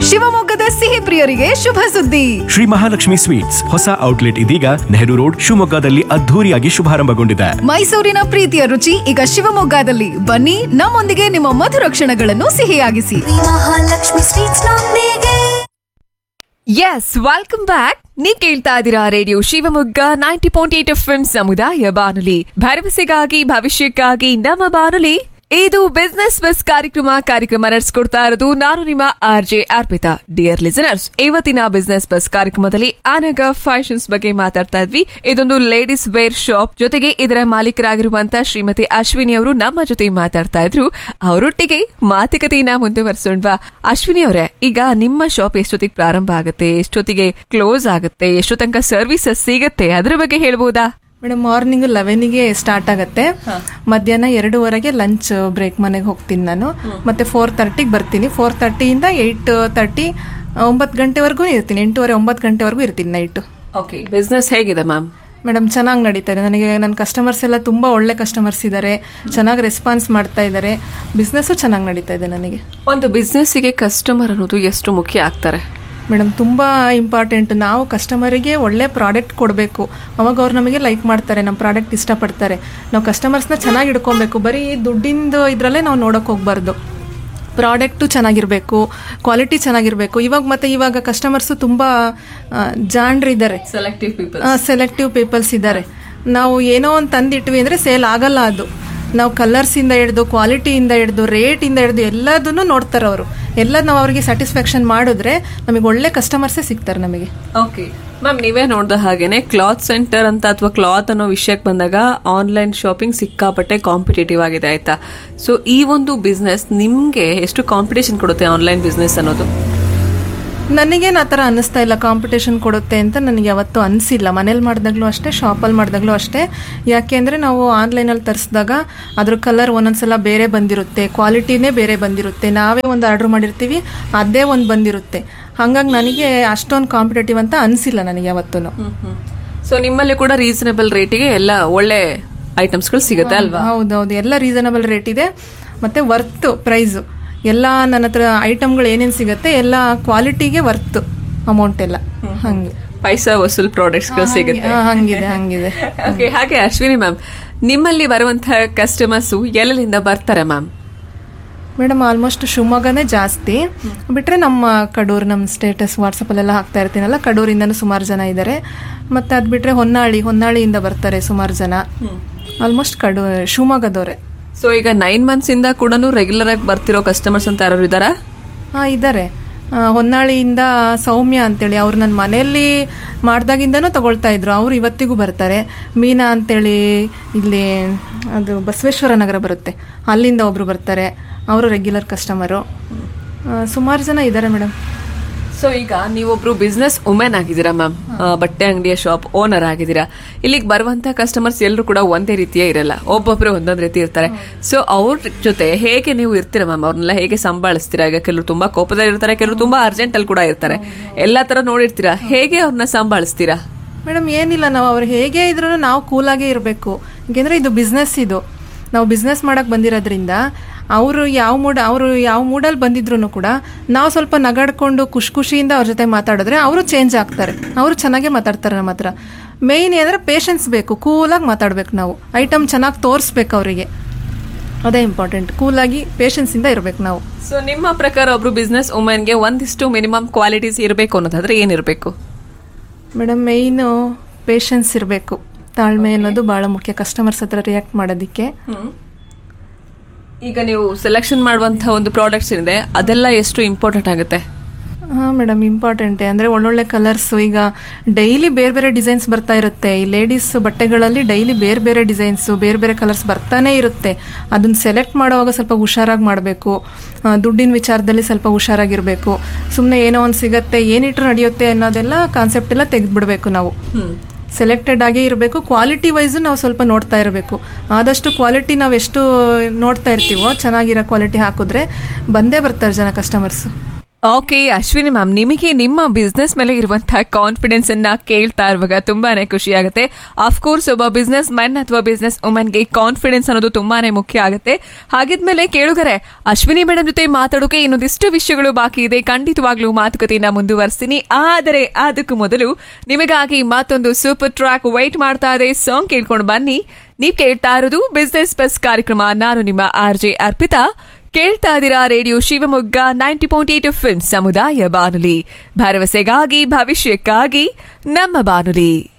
ಶಿವಮೊಗ್ಗದ ಸಿಹಿ ಪ್ರಿಯರಿಗೆ ಶುಭ ಸುದ್ದಿ ಶ್ರೀ ಮಹಾಲಕ್ಷ್ಮಿ ಸ್ವೀಟ್ಸ್ ಹೊಸ ಔಟ್ಲೆಟ್ ಇದೀಗ ನೆಹರು ರೋಡ್ ಶಿವಮೊಗ್ಗದಲ್ಲಿ ಅದ್ಧೂರಿಯಾಗಿ ಶುಭಾರಂಭಗೊಂಡಿದೆ ಮೈಸೂರಿನ ಪ್ರೀತಿಯ ರುಚಿ ಈಗ ಶಿವಮೊಗ್ಗದಲ್ಲಿ ಬನ್ನಿ ನಮ್ಮೊಂದಿಗೆ ನಿಮ್ಮ ಮಧುರ ಕ್ಷಣಗಳನ್ನು ಸಿಹಿಯಾಗಿಸಿ ಮಹಾಲಕ್ಷ್ಮಿ ಸ್ವೀಟ್ಸ್ ನೊಂದಿಗೆ ಎಸ್ ವೆಲ್ಕಮ್ ಬ್ಯಾಕ್ ನೀವ್ ಕೇಳ್ತಾ ಇದ್ದೀರಾ radio Shivamogga ninety point eight F M ಸಮುದಾಯ ಬಾನುಲಿ ಭರವಸೆಗಾಗಿ ಭವಿಷ್ಯಕ್ಕಾಗಿ ನಮ್ಮ ಬಾನುಲಿ ಇದು ಬಿಸ್ನೆಸ್ ಬಸ್ ಕಾರ್ಯಕ್ರಮ ಕಾರ್ಯಕ್ರಮ ನಡೆಸ್ಕೊಡ್ತಾ ಇರೋದು ನಾನು ನಿಮ್ಮ R J Arpita dear listeners ಇವತ್ತಿನ ಬಿಸ್ನೆಸ್ ಬಸ್ ಕಾರ್ಯಕ್ರಮದಲ್ಲಿ ಅನಗ ಫ್ಯಾಷನ್ಸ್ ಬಗ್ಗೆ ಮಾತಾಡ್ತಾ ಇದ್ವಿ ಇದೊಂದು ಲೇಡೀಸ್ ವೇರ್ ಶಾಪ್ ಜೊತೆಗೆ ಇದರ ಮಾಲೀಕರಾಗಿರುವಂತ ಶ್ರೀಮತಿ ಅಶ್ವಿನಿ ಅವರು ನಮ್ಮ ಜೊತೆ ಮಾತಾಡ್ತಾ ಇದ್ರು ಅವರೊಟ್ಟಿಗೆ ಮಾತುಕತೆಯನ್ನ ಮುಂದುವರಿಸೋಣವಾ ಅಶ್ವಿನಿ ಅವರೇ ಈಗ ನಿಮ್ಮ ಶಾಪ್ ಎಷ್ಟೊತ್ತಿಗೆ ಪ್ರಾರಂಭ ಆಗುತ್ತೆ ಎಷ್ಟೊತ್ತಿಗೆ ಕ್ಲೋಸ್ ಆಗುತ್ತೆ ಎಷ್ಟು ತನಕ ಸರ್ವಿಸಸ್ ಸಿಗತ್ತೆ ಅದ್ರ ಬಗ್ಗೆ ಹೇಳ್ಬೋದಾ ಮೇಡಮ್ ಮಾರ್ನಿಂಗ್ ಲೆವೆನಿಗೆ ಸ್ಟಾರ್ಟ್ ಆಗುತ್ತೆ ಮಧ್ಯಾಹ್ನ ಎರಡೂವರೆಗೆ ಲಂಚ್ ಬ್ರೇಕ್ ಮನೆಗೆ ಹೋಗ್ತೀನಿ ನಾನು ಮತ್ತೆ ಫೋರ್ ತರ್ಟಿಗೆ ಬರ್ತೀನಿ ಫೋರ್ ತರ್ಟಿಯಿಂದ ಏಯ್ಟ್ ತರ್ಟಿ ಒಂಬತ್ತು ಗಂಟೆವರೆಗೂ ಇರ್ತೀನಿ ಎಂಟೂವರೆ ಒಂಬತ್ತು ಗಂಟೆವರೆಗೂ ಇರ್ತೀನಿ ನೈಟು ಓಕೆ ಬಿಸ್ನೆಸ್ ಹೇಗಿದೆ ಮ್ಯಾಮ್ ಮೇಡಮ್ ಚೆನ್ನಾಗಿ ನಡೀತಾ ಇದೆ ನನಗೆ ನನ್ನ ಕಸ್ಟಮರ್ಸ್ ಎಲ್ಲ ತುಂಬ ಒಳ್ಳೆ ಕಸ್ಟಮರ್ಸ್ ಇದ್ದಾರೆ ಚೆನ್ನಾಗಿ ರೆಸ್ಪಾನ್ಸ್ ಮಾಡ್ತಾ ಇದ್ದಾರೆ ಬಿಸ್ನೆಸ್ಸು ಚೆನ್ನಾಗಿ ನಡೀತಾ ಇದೆ ನನಗೆ ಒಂದು ಬಿಸ್ನೆಸ್ಸಿಗೆ ಕಸ್ಟಮರ್ ಅನ್ನೋದು ಎಷ್ಟು ಮುಖ್ಯ ಆಗ್ತಾರೆ ಮೇಡಮ್ ತುಂಬ ಇಂಪಾರ್ಟೆಂಟ್ ನಾವು ಕಸ್ಟಮರಿಗೆ ಒಳ್ಳೆ ಪ್ರಾಡಕ್ಟ್ ಕೊಡಬೇಕು ಅವಾಗ ಅವ್ರು ನಮಗೆ ಲೈಕ್ ಮಾಡ್ತಾರೆ ನಮ್ಮ ಪ್ರಾಡಕ್ಟ್ ಇಷ್ಟಪಡ್ತಾರೆ ನಾವು ಕಸ್ಟಮರ್ಸ್ನ ಚೆನ್ನಾಗಿ ಹಿಡ್ಕೊಬೇಕು ಬರೀ ದುಡ್ಡಿಂದು ಇದರಲ್ಲೇ ನಾವು ನೋಡೋಕೆ ಹೋಗ್ಬಾರ್ದು ಪ್ರಾಡಕ್ಟು ಚೆನ್ನಾಗಿರಬೇಕು ಕ್ವಾಲಿಟಿ ಚೆನ್ನಾಗಿರಬೇಕು ಇವಾಗ ಮತ್ತೆ ಇವಾಗ ಕಸ್ಟಮರ್ಸು ತುಂಬ ಜಾಣ್ರಿದ್ದಾರೆ ಸೆಲೆಕ್ಟಿವ್ ಪೀಪಲ್ ಸೆಲೆಕ್ಟಿವ್ ಪೀಪಲ್ಸ್ ಇದ್ದಾರೆ ನಾವು ಏನೋ ಒಂದು ತಂದಿಟ್ವಿ ಅಂದರೆ ಸೇಲ್ ಆಗಲ್ಲ ಅದು ನಾವು ಕಲರ್ಸಿಂದ ಹಿಡ್ದು ಕ್ವಾಲಿಟಿಯಿಂದ ಹಿಡ್ದು ರೇಟಿಂದ ಹಿಡ್ದು ಎಲ್ಲದನ್ನು ನೋಡ್ತಾರೆ ಅವರು ಎಲ್ಲ ನಾವು ಅವರಿಗೆ ಸ್ಯಾಟಿಸ್ಫ್ಯಾಕ್ಷನ್ ಮಾಡಿದ್ರೆ ನಮಗೆ ಒಳ್ಳೆ ಕಸ್ಟಮರ್ಸೇ ಸಿಗ್ತಾರೆ ನಮಗೆ ಓಕೆ ಮ್ಯಾಮ್ ನೀವೇ ನೋಡ್ದ ಹಾಗೇನೆ ಕ್ಲಾತ್ ಸೆಂಟರ್ ಅಂತ ಅಥವಾ ಕ್ಲಾತ್ ಅನ್ನೋ ವಿಷಯಕ್ಕೆ ಬಂದಾಗ ಆನ್ಲೈನ್ ಶಾಪಿಂಗ್ ಸಿಕ್ಕಾಪಟ್ಟೆ ಕಾಂಪಿಟೇಟಿವ್ ಆಗಿದೆ ಆಯ್ತಾ ಸೊ ಈ ಒಂದು ಬಿಸ್ನೆಸ್ ನಿಮ್ಗೆ ಎಷ್ಟು ಕಾಂಪಿಟೇಷನ್ ಕೊಡುತ್ತೆ ಆನ್ಲೈನ್ ಬಿಸ್ನೆಸ್ ಅನ್ನೋದು ನನಗೇನು ಆ ಥರ ಅನ್ನಿಸ್ತಾ ಇಲ್ಲ ಕಾಂಪಿಟೇಷನ್ ಕೊಡುತ್ತೆ ಅಂತ ನನಗೆ ಯಾವತ್ತೂ ಅನಿಸಿಲ್ಲ ಮನೇಲಿ ಮಾಡಿದಾಗಲೂ ಅಷ್ಟೇ ಶಾಪಲ್ಲಿ ಮಾಡಿದಾಗಲೂ ಅಷ್ಟೇ ಯಾಕೆ ಅಂದರೆ ನಾವು ಆನ್ಲೈನಲ್ಲಿ ತರಿಸಿದಾಗ ಅದ್ರ ಕಲರ್ ಒಂದೊಂದ್ಸಲ ಬೇರೆ ಬಂದಿರುತ್ತೆ ಕ್ವಾಲಿಟಿನೇ ಬೇರೆ ಬಂದಿರುತ್ತೆ ನಾವೇ ಒಂದು ಆರ್ಡ್ರ್ ಮಾಡಿರ್ತೀವಿ ಅದೇ ಒಂದು ಬಂದಿರುತ್ತೆ ಹಾಗಾಗಿ ನನಗೆ ಅಷ್ಟೊಂದು ಕಾಂಪಿಟೇಟಿವ್ ಅಂತ ಅನಿಸಿಲ್ಲ ನನಗೆ ಯಾವತ್ತೂ ಸೊ ನಿಮ್ಮಲ್ಲಿ ಕೂಡ ರೀಸನಬಲ್ ರೇಟಿಗೆ ಎಲ್ಲ ಒಳ್ಳೆ ಐಟಮ್ಸ್ಗಳು ಸಿಗುತ್ತೆ ಅಲ್ವಾ ಹೌದೌದು ಎಲ್ಲ ರೀಸನಬಲ್ ರೇಟ್ ಇದೆ ಮತ್ತು ವರ್ತ್ ಪ್ರೈಸು ಎಲ್ಲ ನನ್ನ ಹತ್ರ ಐಟಮ್ಗಳು ಏನೇನು ಸಿಗುತ್ತೆ ಎಲ್ಲ ಕ್ವಾಲಿಟಿಗೆ ವರ್ತ್ ಅಮೌಂಟ್ ಎಲ್ಲ ಹಂಗೆ ಪೈಸಾ ವಸೂಲ್ ಪ್ರಾಡಕ್ಟ್ಸ್ಗಳು ಸಿಗುತ್ತೆ ಹಾ, ಹಂಗಿದೆ ಹಂಗಿದೆ ಓಕೆ ಹಾಗೆ ಅಶ್ವಿನಿ ಮ್ಯಾಮ್ ನಿಮ್ಮಲ್ಲಿ ಬರುವಂತಹ ಕಸ್ಟಮರ್ಸ್ ಎಲ್ಲೆಲ್ಲಿಂದ ಬರ್ತಾರೆ ಮ್ಯಾಮ್ ಮೇಡಮ್ ಆಲ್ಮೋಸ್ಟ್ ಶಿವಮೊಗ್ಗನೇ ಜಾಸ್ತಿ ಬಿಟ್ಟರೆ ನಮ್ಮ ಕಡೂರು ನಮ್ಮ ಸ್ಟೇಟಸ್ ವಾಟ್ಸಪ್ಪಲ್ಲೆಲ್ಲ ಹಾಕ್ತಾ ಇರ್ತೀನಲ್ಲ ಕಡೂರಿಂದನೂ ಸುಮಾರು ಜನ ಇದ್ದಾರೆ ಮತ್ತು ಅದು ಬಿಟ್ಟರೆ ಹೊನ್ನಾಳಿ ಹೊನ್ನಾಳಿಯಿಂದ ಬರ್ತಾರೆ ಸುಮಾರು ಜನ ಆಲ್ಮೋಸ್ಟ್ ಕಡೂ ಶಿವಮೊಗ್ಗದವರೇ ಸೊ ಈಗ ನೈನ್ ಮಂತ್ಸ್ ಇಂದ ಕೂಡ ರೆಗ್ಯುಲರ್ ಆಗಿ ಬರ್ತಿರೋ ಕಸ್ಟಮರ್ಸ್ ಅಂತ ಯಾರು ಇದಾರಾ ಹಾಂ ಇದ್ದಾರೆ ಹೊನ್ನಾಳಿಯಿಂದ ಸೌಮ್ಯ ಅಂತೇಳಿ ಅವ್ರು ನನ್ನ ಮನೆಯಲ್ಲಿ ಮಾಡ್ದಾಗಿಂದನೂ ತಗೊಳ್ತಾ ಇದ್ರು ಅವ್ರು ಇವತ್ತಿಗೂ ಬರ್ತಾರೆ ಮೀನಾ ಅಂತೇಳಿ ಇಲ್ಲಿ ಅದು ಬಸವೇಶ್ವರ ನಗರ ಬರುತ್ತೆ ಅಲ್ಲಿಂದ ಒಬ್ಬರು ಬರ್ತಾರೆ ಅವರು ರೆಗ್ಯುಲರ್ ಕಸ್ಟಮರು ಸುಮಾರು ಜನ ಇದ್ದಾರೆ ಮೇಡಮ್ ಸೊ ಈಗ ನೀವೊಬ್ರು ಬಿಸ್ನೆಸ್ ವುಮೆನ್ ಆಗಿದ್ದೀರಾ ಮ್ಯಾಮ್ ಬಟ್ಟೆ ಅಂಗಡಿಯ ಶಾಪ್ ಓನರ್ ಆಗಿದ್ದೀರಾ ಇಲ್ಲಿಗೆ ಬರುವಂತ ಕಸ್ಟಮರ್ಸ್ ಎಲ್ಲರೂ ಕೂಡ ಒಂದೇ ರೀತಿಯೇ ಇರಲ್ಲ ಒಬ್ಬೊಬ್ರು ಒಂದೊಂದು ರೀತಿ ಇರ್ತಾರೆ ಸೊ ಅವ್ರ ಜೊತೆ ಹೇಗೆ ನೀವು ಇರ್ತೀರಾ ಮ್ಯಾಮ್ ಅವ್ರನ್ನೆಲ್ಲ ಹೇಗೆ ಸಂಭಾಳಿಸ್ತೀರಾ ಈಗ ಕೆಲವರು ತುಂಬಾ ಕೋಪದಲ್ಲಿ ಇರ್ತಾರೆ ಕೆಲವರು ತುಂಬಾ ಅರ್ಜೆಂಟ್ ಅಲ್ಲಿ ಕೂಡ ಇರ್ತಾರೆ ಎಲ್ಲಾ ತರ ನೋಡಿರ್ತೀರಾ ಹೇಗೆ ಅವ್ರನ್ನ ಸಂಭಾಳಿಸ್ತೀರಾ ಮೇಡಮ್ ಏನಿಲ್ಲ ನಾವು ಅವ್ರು ಹೇಗೆ ಇದ್ರೂ ನಾವು ಕೂಲಾಗೇ ಇರಬೇಕು ಯಾಕೆಂದರೆ ಇದು ಬಿಸ್ನೆಸ್ ಇದು ನಾವು ಬಿಸ್ನೆಸ್ ಮಾಡೋಕ್ಕೆ ಬಂದಿರೋದ್ರಿಂದ ಅವರು ಯಾವ ಮೂಡ್ ಅವರು ಯಾವ ಮೂಡಲ್ಲಿ ಬಂದಿದ್ರು ಕೂಡ ನಾವು ಸ್ವಲ್ಪ ನಗಾಡ್ಕೊಂಡು ಖುಷಿ ಖುಷಿಯಿಂದ ಅವ್ರ ಜೊತೆ ಮಾತಾಡಿದ್ರೆ ಅವರು ಚೇಂಜ್ ಆಗ್ತಾರೆ ಅವರು ಚೆನ್ನಾಗೇ ಮಾತಾಡ್ತಾರೆ ನಮ್ಮ ಹತ್ರ ಮೇಯ್ನ್ ಏನಂದರೆ ಪೇಷನ್ಸ್ ಬೇಕು ಕೂಲಾಗಿ ಮಾತಾಡ್ಬೇಕು ನಾವು ಐಟಮ್ ಚೆನ್ನಾಗಿ ತೋರಿಸ್ಬೇಕು ಅವರಿಗೆ ಅದೇ ಇಂಪಾರ್ಟೆಂಟ್ ಕೂಲಾಗಿ ಪೇಷನ್ಸಿಂದ ಇರಬೇಕು ನಾವು ಸೊ ನಿಮ್ಮ ಪ್ರಕಾರ ಒಬ್ರು ಬಿಸ್ನೆಸ್ ವುಮೆನ್ಗೆ ಒಂದಿಷ್ಟು ಮಿನಿಮಮ್ ಕ್ವಾಲಿಟೀಸ್ ಇರಬೇಕು ಅನ್ನೋದಾದ್ರೆ ಏನಿರಬೇಕು ಮೇಡಮ್ ಮೇಯ್ನು ಪೇಷನ್ಸ್ ಇರಬೇಕು ತಾಳ್ಮೆ ಅನ್ನೋದು ಭಾಳ ಮುಖ್ಯ ಕಸ್ಟಮರ್ಸ್ ಹತ್ರ ರಿಯಾಕ್ಟ್ ಮಾಡೋದಕ್ಕೆ ಈಗ ನೀವು ಸೆಲೆಕ್ಷನ್ ಮಾಡುವಂತಹ ಒಂದು ಪ್ರಾಡಕ್ಟ್ಸ್ ಏನಿದೆ ಅದೆಲ್ಲ ಎಷ್ಟು ಇಂಪಾರ್ಟೆಂಟ್ ಆಗುತ್ತೆ ಹಾಂ ಮೇಡಮ್ ಇಂಪಾರ್ಟೆಂಟೇ ಅಂದರೆ ಒಳ್ಳೊಳ್ಳೆ ಕಲರ್ಸು ಈಗ ಡೈಲಿ ಬೇರೆ ಬೇರೆ ಡಿಸೈನ್ಸ್ ಬರ್ತಾ ಇರುತ್ತೆ ಈ ಲೇಡೀಸ್ ಬಟ್ಟೆಗಳಲ್ಲಿ ಡೈಲಿ ಬೇರೆ ಬೇರೆ ಡಿಸೈನ್ಸು ಬೇರೆ ಬೇರೆ ಕಲರ್ಸ್ ಬರ್ತಾನೆ ಇರುತ್ತೆ ಅದನ್ನ ಸೆಲೆಕ್ಟ್ ಮಾಡುವಾಗ ಸ್ವಲ್ಪ ಹುಷಾರಾಗಿ ಮಾಡಬೇಕು ದುಡ್ಡಿನ ವಿಚಾರದಲ್ಲಿ ಸ್ವಲ್ಪ ಹುಷಾರಾಗಿರಬೇಕು ಸುಮ್ಮನೆ ಏನೋ ಒಂದು ಸಿಗತ್ತೆ ಏನಿಟ್ರು ನಡೆಯುತ್ತೆ ಅನ್ನೋದೆಲ್ಲ ಕಾನ್ಸೆಪ್ಟ್ ಎಲ್ಲ ತೆಗೆದ್ಬಿಡ್ಬೇಕು ನಾವು ಸೆಲೆಕ್ಟೆಡ್ ಆಗೇ ಇರಬೇಕು ಕ್ವಾಲಿಟಿ ವೈಸು ನಾವು ಸ್ವಲ್ಪ ನೋಡ್ತಾ ಇರಬೇಕು ಆದಷ್ಟು ಕ್ವಾಲಿಟಿ ನಾವು ಎಷ್ಟು ನೋಡ್ತಾ ಇರ್ತೀವೋ ಚೆನ್ನಾಗಿರೋ ಕ್ವಾಲಿಟಿ ಹಾಕಿದ್ರೆ ಬಂದೇ ಬರ್ತಾರೆ ಜನ ಕಸ್ಟಮರ್ಸು ಓಕೆ ಅಶ್ವಿನಿ ಮ್ಯಾಮ್ ನಿಮಗೆ ನಿಮ್ಮ ಬಿಸ್ನೆಸ್ ಮೇಲೆ ಇರುವಂತಹ ಕಾನ್ಫಿಡೆನ್ಸ್ ಅನ್ನ ಕೇಳ್ತಾ ಇರುವಾಗ ತುಂಬಾನೇ ಖುಷಿ ಆಗುತ್ತೆ ಕೋರ್ಸ್ ಒಬ್ಬ ಬಿಸ್ನೆಸ್ ಮ್ಯಾನ್ ಅಥವಾ ಬಿಸ್ನೆಸ್ ವುಮನ್ಗೆ ಕಾನ್ಫಿಡೆನ್ಸ್ ಅನ್ನೋದು ತುಂಬಾನೇ ಮುಖ್ಯ ಆಗುತ್ತೆ ಹಾಗಿದ್ಮೇಲೆ ಕೇಳುಗರೆ ಅಶ್ವಿನಿ ಮೇಡಮ್ ಜೊತೆ ಮಾತಾಡೋಕೆ ಇನ್ನೊಂದಿಷ್ಟು ವಿಷಯಗಳು ಬಾಕಿ ಇದೆ ಖಂಡಿತವಾಗ್ಲೂ ಮಾತುಕತೆಯನ್ನ ಮುಂದುವರಿಸ್ತೀನಿ ಆದರೆ ಅದಕ್ಕೂ ಮೊದಲು ನಿಮಗಾಗಿ ಮತ್ತೊಂದು ಸೂಪರ್ ಟ್ರ್ಯಾಕ್ ವೈಟ್ ಮಾಡ್ತಾ ಇದೆ ಸಾಂಗ್ ಕೇಳ್ಕೊಂಡು ಬನ್ನಿ ನೀವ್ ಕೇಳ್ತಾ ಇರೋದು ಬಿಸ್ನೆಸ್ ಬಸ್ ಕಾರ್ಯಕ್ರಮ ನಾನು ನಿಮ್ಮ ಆರ್ ಜೆ ಅರ್ಪಿತಾ ಕೇಳ್ತಾ ಇದ್ದೀರಾ radio Shivamogga ninety point eight F ಸಮುದಾಯ ಬಾನುಲಿ ಭರವಸೆಗಾಗಿ ಭವಿಷ್ಯಕ್ಕಾಗಿ ನಮ್ಮ ಬಾನುಲಿ